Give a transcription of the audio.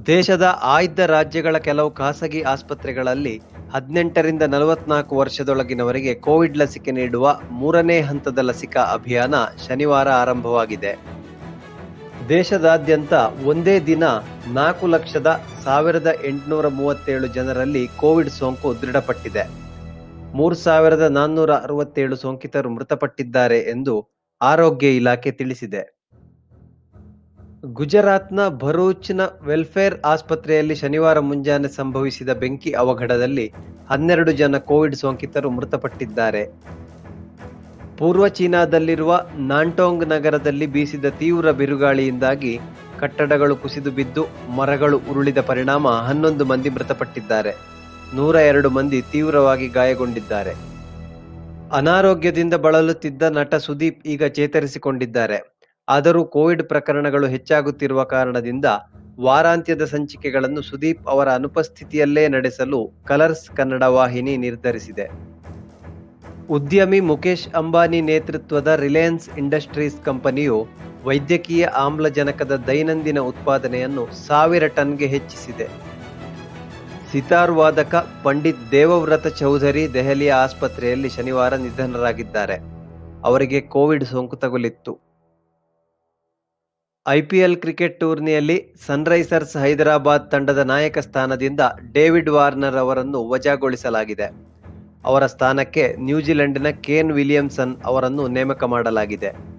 ದೇಶದ ಆಯ್ದ ರಾಜ್ಯಗಳ ಕೆಲವು ಖಾಸಗಿ ಆಸ್ಪತ್ರೆಗಳಲ್ಲಿ ಹದಿನೆಂಟರಿಂದ ನಲವತ್ನಾಲ್ಕು ವರ್ಷದೊಳಗಿನವರಿಗೆ ಕೋವಿಡ್ ಲಸಿಕೆ ನೀಡುವ ಮೂರನೇ ಹಂತದ ಲಸಿಕಾ ಅಭಿಯಾನ ಶನಿವಾರ ಆರಂಭವಾಗಿದೆ ದೇಶದಾದ್ಯಂತ ಒಂದೇ ದಿನ ನಾಲ್ಕು ಲಕ್ಷದ ಸಾವಿರದ ಎಂಟುನೂರ ಮೂವತ್ತೇಳು ಜನರಲ್ಲಿ ಕೋವಿಡ್ ಸೋಂಕು ದೃಢಪಟ್ಟಿದೆ ಮೂರು ಸಾವಿರದ ನಾನ್ನೂರ ಅರವತ್ತೇಳು ಸೋಂಕಿತರು ಮೃತಪಟ್ಟಿದ್ದಾರೆ ಎಂದು ಆರೋಗ್ಯ ಇಲಾಖೆ ತಿಳಿಸಿದೆ ಗುಜರಾತ್ನ ಭರೂಚ್ನ ವೆಲ್ಫೇರ್ ಆಸ್ಪತ್ರೆಯಲ್ಲಿ ಶನಿವಾರ ಮುಂಜಾನೆ ಸಂಭವಿಸಿದ ಬೆಂಕಿ ಅವಘಡದಲ್ಲಿ ಹನ್ನೆರಡು ಜನ ಕೋವಿಡ್ ಸೋಂಕಿತರು ಮೃತಪಟ್ಟಿದ್ದಾರೆ ಪೂರ್ವ ಚೀನಾದಲ್ಲಿರುವ ನಾಂಟೋಂಗ್ ನಗರದಲ್ಲಿ ಬೀಸಿದ ತೀವ್ರ ಬಿರುಗಾಳಿಯಿಂದಾಗಿ ಕಟ್ಟಡಗಳು ಕುಸಿದು ಬಿದ್ದು ಮರಗಳು ಉರುಳಿದ ಪರಿಣಾಮ ಹನ್ನೊಂದು ಮಂದಿ ಮೃತಪಟ್ಟಿದ್ದಾರೆ ನೂರ ಎರಡು ಮಂದಿ ತೀವ್ರವಾಗಿ ಗಾಯಗೊಂಡಿದ್ದಾರೆ ಅನಾರೋಗ್ಯದಿಂದ ಬಳಲುತ್ತಿದ್ದ ನಟ ಸುದೀಪ್ ಈಗ ಚೇತರಿಸಿಕೊಂಡಿದ್ದಾರೆ ಆದರೂ ಕೋವಿಡ್ ಪ್ರಕರಣಗಳು ಹೆಚ್ಚಾಗುತ್ತಿರುವ ಕಾರಣದಿಂದ ವಾರಾಂತ್ಯದ ಸಂಚಿಕೆಗಳನ್ನು ಸುದೀಪ್ ಅವರ ಅನುಪಸ್ಥಿತಿಯಲ್ಲೇ ನಡೆಸಲು ಕಲರ್ಸ್ ಕನ್ನಡ ವಾಹಿನಿ ನಿರ್ಧರಿಸಿದೆ ಉದ್ಯಮಿ ಮುಖೇಶ್ ಅಂಬಾನಿ ನೇತೃತ್ವದ ರಿಲಯನ್ಸ್ ಇಂಡಸ್ಟ್ರೀಸ್ ಕಂಪನಿಯು ವೈದ್ಯಕೀಯ ಆಮ್ಲಜನಕದ ದೈನಂದಿನ ಉತ್ಪಾದನೆಯನ್ನು ಸಾವಿರ ಟನ್ಗೆ ಹೆಚ್ಚಿಸಿದೆ ಸಿತಾರ್ ವಾದಕ ಪಂಡಿತ್ ದೇವವ್ರತ ಚೌಧರಿ ದೆಹಲಿಯ ಆಸ್ಪತ್ರೆಯಲ್ಲಿ ಶನಿವಾರ ನಿಧನರಾಗಿದ್ದಾರೆ ಅವರಿಗೆ ಕೋವಿಡ್ ಸೋಂಕು ತಗುಲಿತ್ತು ಐಪಿಎಲ್ ಕ್ರಿಕೆಟ್ ಟೂರ್ನಿಯಲ್ಲಿ ಸನ್ರೈಸರ್ಸ್ ಹೈದರಾಬಾದ್ ತಂಡದ ನಾಯಕ ಸ್ಥಾನದಿಂದ ಡೇವಿಡ್ ವಾರ್ನರ್ ಅವರನ್ನು ವಜಾಗೊಳಿಸಲಾಗಿದೆ ಅವರ ಸ್ಥಾನಕ್ಕೆ ನ್ಯೂಜಿಲೆಂಡ್ನ ಕೇನ್ ವಿಲಿಯಮ್ಸನ್ ಅವರನ್ನು ನೇಮಕ ಮಾಡಲಾಗಿದೆ